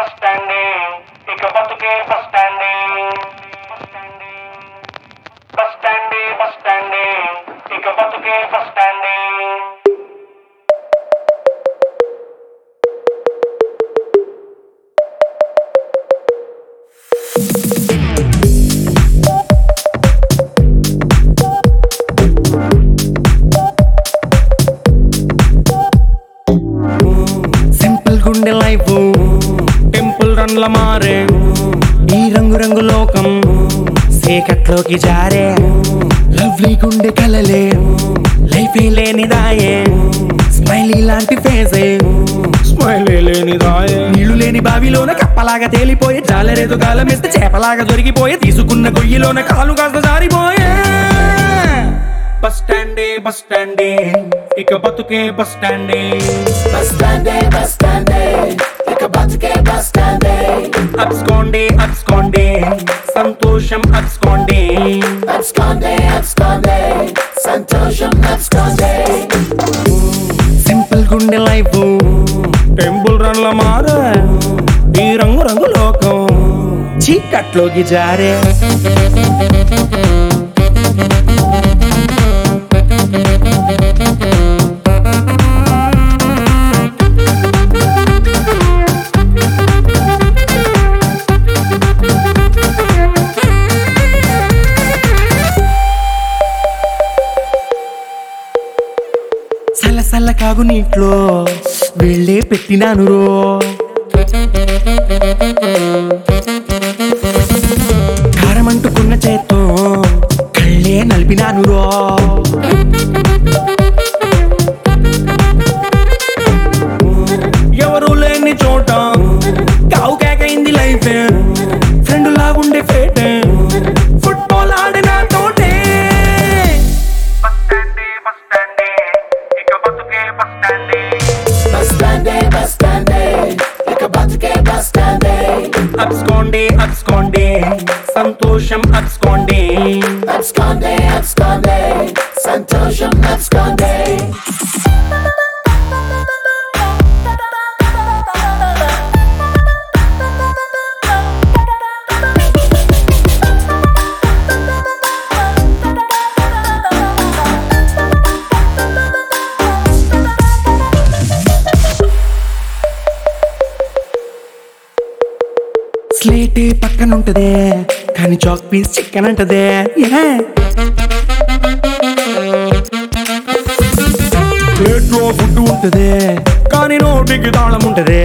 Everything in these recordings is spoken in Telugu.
బస్ స్టాండే ఇక బతుకే బస్ స్టాండే బస్ స్టాండే బస్ స్టాండే ఇక బతుకే బస్ స్టాండే సింపుల్ గుండె లైఫ్ టెంపుల్ రన్ల మారే ఈ రంగు రంగు లోకం సేకట్లోకి జారే లవ్లీ గుండె కలలే లైఫ్ లేనిదాయే స్మైలీ లాంటి ఫేసే స్మైలీ లేనిదాయే నీళ్లు లేని బావిలోన కప్పలాగా తేలిపోయే జాలరేదు గాలం వేస్తే చేపలాగా దొరికిపోయే తీసుకున్న గొయ్యిలోన కాలు కాస్త జారిపోయే బస్ స్టాండే బస్ స్టాండే ఇక బతుకే బస్ స్టాండే Bus stande, bus stande, ఇక బతుకే bus stande. అప్స్కోండి అప్స్కోండి సంతోషం అప్స్కోండి Absconde, absconde, సంతోషం absconde. సింపుల్ గుండె లైఫ్ టెంపుల్ రన్ల మారే ఈ రంగు రంగు లోకం చీకట్లోకి జారే సల్ల సల్ల కాగు నీట్లో వెళ్ళే పెట్టినాను రో కారం అంటుకున్న చేత్తో కళ్ళే నలిపినాను రో ఎవరు లేని చోట కావు కేకైంది లైఫ్ ఫ్రెండ్ లాగుండే ఫేట్ ఫుట్బాల్ ఆడిన తోటే బస్ స్టాండే బస్ స్టాండే ఇక బతుకే బస్ స్టాండే Bus stande, bus stande, ఇక బతుకే bus stande. అప్స్కోండి అప్స్కోండి సంతోషం అప్స్కోండి Absconde, absconde, సంతోషం absconde. స్లేటే పక్కన ఉంటదే కానీ చాక్ పీస్ చికెన్ అంటదే ప్లేట్లో ఫుడ్ ఉంటదే కానీ నోటికి తాళం ఉంటదే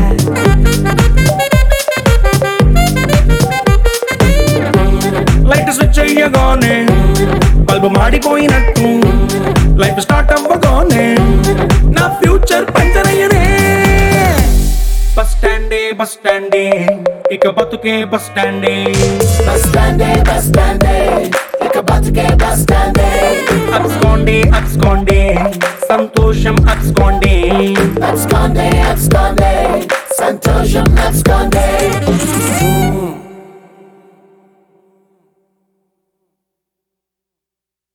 లైట్ స్విచ్ అయ్యగానే బల్బు మాడిపోయినట్టు లైఫ్ స్టార్ట్ అవ్వగానే నా ఫ్యూచర్ పంచర్ అయ్యనే బస్ స్టాండే బస్ స్టాండే ఇక బతుకే బస్ స్టాండే Bus stande, bus stande, ఇక బతుకే bus stande. అప్స్కోండి అప్స్కోండి సంతోషం అప్స్కోండి Absconde, absconde, సంతోషం absconde.